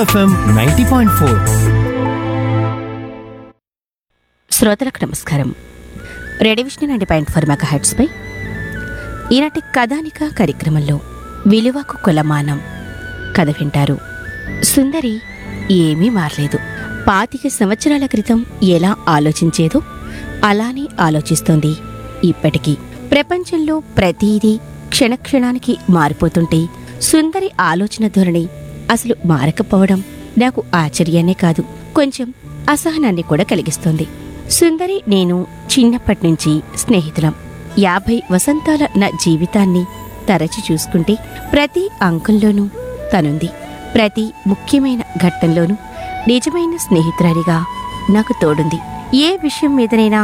FM ninety point four శ్రోతలకు నమస్కారం radio Vishnu ninety point four mega హెడ్స్పై ఈనాటి కథానిక కార్యక్రమంలో విలువకు కులమానం కథ వింటారు సుందరి ఏమీ మారలేదు పాతిక సంవత్సరాల క్రితం ఎలా ఆలోచించేదో అలానే ఆలోచిస్తోంది ఇప్పటికీ ప్రపంచంలో ప్రతిదీ క్షణక్షణానికి మారిపోతుంటే సుందరి ఆలోచన ధోరణి అసలు మారకపోవడం నాకు ఆశ్చర్యాన్నే కాదు కొంచెం అసహనాన్ని కూడా కలిగిస్తుంది సుందరి నేను చిన్నప్పటి నుంచి స్నేహితులం యాభై వసంతాల నా జీవితాన్ని తరచి చూసుకుంటే ప్రతి అంకంలోనూ తనుంది ప్రతి ముఖ్యమైన ఘట్టంలోనూ నిజమైన స్నేహితురాలిగా నాకు తోడుంది ఏ విషయం మీదనైనా